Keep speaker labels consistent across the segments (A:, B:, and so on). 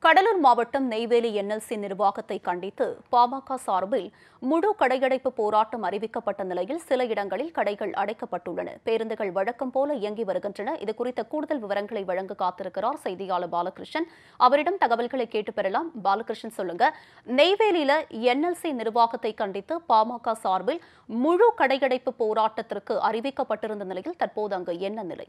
A: கடலூர் மாவட்டம் நெய்வேலி என்எல்சி நிர்வாகத்தை கண்டித்து பாமக சார்பில் முழு கடையடைப்பு போராட்டம் அறிவிக்கப்பட்ட நிலையில் சில இடங்களில் கடைகள் அடைக்கப்பட்டுள்ளன பேருந்துகள் வழக்கம் போல இயங்கி வருகின்றன இது குறித்த கூடுதல் விவரங்களை வழங்க காத்திருக்கிறார் செய்தியாளர் பாலகிருஷ்ணன் அவரிடம் தகவல்களை கேட்டு பெறலாம் பாலகிருஷ்ணன் சொல்லுங்க நெய்வேலியில என்எல்சி நிர்வாகத்தை கண்டித்து பாமக சார்பில் முழு கடையடைப்பு போராட்டத்திற்கு அறிவிக்கப்பட்டிருந்த நிலையில் தற்போது அங்கு என்ன நிலை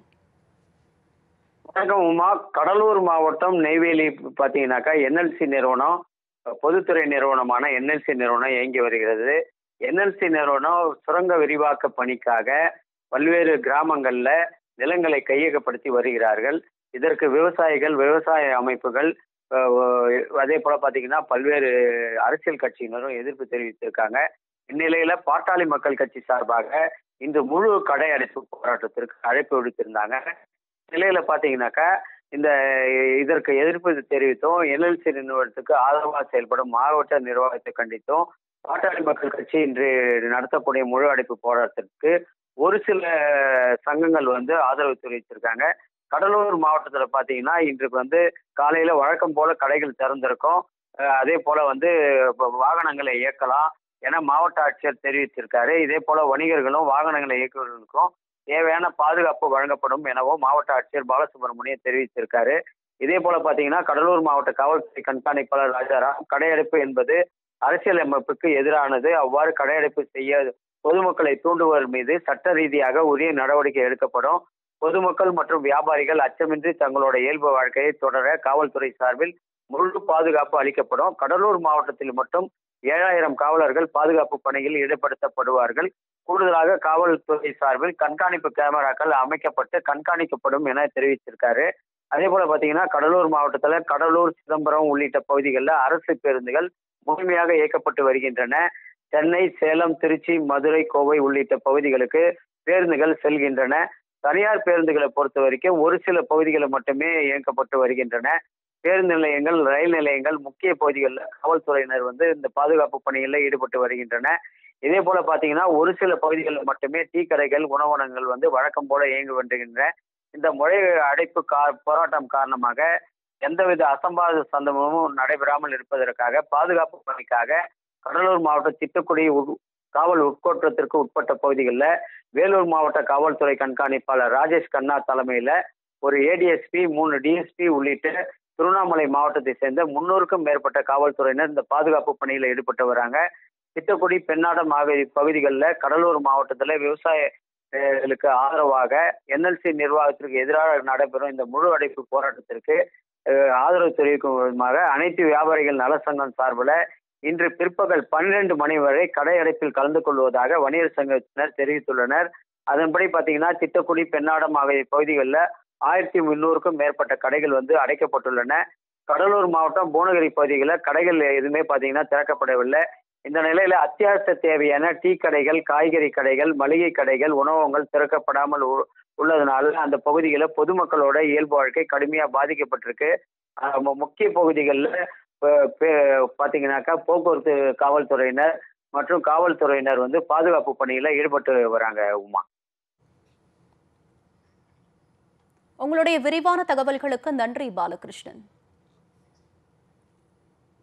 B: வணக்கம் உமா கடலூர் மாவட்டம் நெய்வேலி பார்த்தீங்கன்னாக்கா என்எல்சி நிறுவனம் பொதுத்துறை நிறுவனமான என்எல்சி நிறுவனம் இயங்கி வருகிறது என்எல்சி நிறுவனம் சுரங்க விரிவாக்க பணிக்காக பல்வேறு கிராமங்களில் நிலங்களை கையகப்படுத்தி வருகிறார்கள் இதற்கு விவசாயிகள் விவசாய அமைப்புகள் அஹ், அதே போல பார்த்தீங்கன்னா பல்வேறு அரசியல் கட்சியினரும் எதிர்ப்பு தெரிவித்திருக்காங்க இந்நிலையில பாட்டாளி மக்கள் கட்சி சார்பாக இன்று முழு கடை அடைப்பு போராட்டத்திற்கு அழைப்பு விடுத்திருந்தாங்க நிலையில பாத்தீங்கன்னாக்கா இந்த இதற்கு எதிர்ப்பு தெரிவித்தும் என்எல்சி நிறுவனத்துக்கு ஆதரவாக செயல்படும் மாவட்ட நிர்வாகத்தை கண்டித்தும் பாட்டாளி மக்கள் கட்சி இன்று நடத்தக்கூடிய முழு அடைப்பு போராட்டத்திற்கு ஒரு சில சங்கங்கள் வந்து ஆதரவு தெரிவித்திருக்காங்க கடலூர் மாவட்டத்தில் பார்த்தீங்கன்னா இன்றைக்கு வந்து காலையில வழக்கம் போல கடைகள் திறந்திருக்கும் அஹ் அதே போல வந்து இப்ப வாகனங்களை இயக்கலாம் என மாவட்ட ஆட்சியர் தெரிவித்திருக்காரு இதே போல வணிகர்களும் வாகனங்களை இயக்குவதற்கும் தேவையான பாதுகாப்பு வழங்கப்படும் எனவும் மாவட்ட ஆட்சியர் பாலசுப்ரமணியன் தெரிவித்திருக்காரு இதே போல பாத்தீங்கன்னா கடலூர் மாவட்ட காவல்துறை கண்காணிப்பாளர் ராஜாராம் கடையடைப்பு என்பது அரசியல் அமைப்புக்கு எதிரானது அவ்வாறு கடையடைப்பு செய்ய பொதுமக்களை தூண்டுவர் மீது சட்ட ரீதியாக உரிய நடவடிக்கை எடுக்கப்படும் பொதுமக்கள் மற்றும் வியாபாரிகள் அச்சமின்றி தங்களோட இயல்பு வாழ்க்கையை தொடர காவல்துறை சார்பில் முழு பாதுகாப்பு அளிக்கப்படும் கடலூர் மாவட்டத்தில் மட்டும் ஏழாயிரம் காவலர்கள் பாதுகாப்பு பணியில் ஈடுபடுத்தப்படுவார்கள் கூடுதலாக காவல்துறை சார்பில் கண்காணிப்பு கேமராக்கள் அமைக்கப்பட்டு கண்காணிக்கப்படும் என தெரிவித்திருக்காரு அதே போல பாத்தீங்கன்னா கடலூர் மாவட்டத்துல கடலூர் சிதம்பரம் உள்ளிட்ட பகுதிகளில் அரசு பேருந்துகள் முழுமையாக இயக்கப்பட்டு வருகின்றன சென்னை சேலம் திருச்சி மதுரை கோவை உள்ளிட்ட பகுதிகளுக்கு பேருந்துகள் செல்கின்றன தனியார் பேருந்துகளை பொறுத்த வரைக்கும் ஒரு சில பகுதிகளில் மட்டுமே இயக்கப்பட்டு வருகின்றன பேருந்து நிலையங்கள் ரயில் நிலையங்கள் முக்கிய பகுதிகளில் காவல்துறையினர் வந்து இந்த பாதுகாப்பு பணிகளில் ஈடுபட்டு வருகின்றன இதே போல பாத்தீங்கன்னா ஒரு சில பகுதிகளில் மட்டுமே டீ கடைகள் உணவகங்கள் வந்து வழக்கம் போல இயங்கி வருகின்றன இந்த முறை அடைப்பு கா போராட்டம் காரணமாக எந்தவித அசம்பாவித சந்தமும் நடைபெறாமல் இருப்பதற்காக பாதுகாப்பு பணிக்காக கடலூர் மாவட்ட திட்டக்குடி உட்- காவல் உட்கோட்டத்திற்கு உட்பட்ட பகுதிகளில் வேலூர் மாவட்ட காவல்துறை கண்காணிப்பாளர் ராஜேஷ் கண்ணா தலைமையில ஒரு ஏடிஎஸ்பி மூணு டிஎஸ்பி உள்ளிட்ட திருவண்ணாமலை மாவட்டத்தை சேர்ந்த முன்னூறுக்கும் மேற்பட்ட காவல்துறையினர் இந்த பாதுகாப்பு பணியில் ஈடுபட்டு வராங்க திட்டக்குடி பெண்ணாடம் ஆகிய பகுதிகளில் கடலூர் மாவட்டத்தில் விவசாயிகளுக்கு ஆதரவாக என்எல்சி நிர்வாகத்திற்கு எதிராக நடைபெறும் இந்த முழு அடைப்பு போராட்டத்திற்கு அஹ், ஆதரவு தெரிவிக்கும் விதமாக அனைத்து வியாபாரிகள் நலசங்கம் சார்பில் இன்று பிற்பகல் பன்னிரண்டு மணி வரை கடை அடைப்பில் கலந்து கொள்வதாக வணிகர் சங்கத்தினர் தெரிவித்துள்ளனர் அதன்படி பார்த்தீங்கன்னா திட்டக்குடி பெண்ணாடம் ஆகிய பகுதிகளில் ஆயிரத்தி முன்னூறுக்கும் மேற்பட்ட கடைகள் வந்து அடைக்கப்பட்டுள்ளன கடலூர் மாவட்டம் புவனகிரி பகுதிகளில் கடைகள் எதுவுமே பார்த்தீங்கன்னா திறக்கப்படவில்லை இந்த நிலையில அத்தியாவசிய தேவையான டீ கடைகள் காய்கறி கடைகள் மளிகை கடைகள் உணவகங்கள் திறக்கப்படாமல் உ- உள்ளதுனால அந்த பகுதிகளில் பொதுமக்களோட இயல்பு வாழ்க்கை கடுமையாக பாதிக்கப்பட்டிருக்கு அஹ் மு- முக்கிய பகுதிகளில் பார்த்தீங்கன்னாக்கா போக்குவரத்து காவல்துறையினர் மற்றும் காவல்துறையினர் வந்து பாதுகாப்பு பணியில் ஈடுபட்டு வராங்க உமா
A: உங்களுடைய விரிவான தகவல்களுக்கு நன்றி பாலகிருஷ்ணன்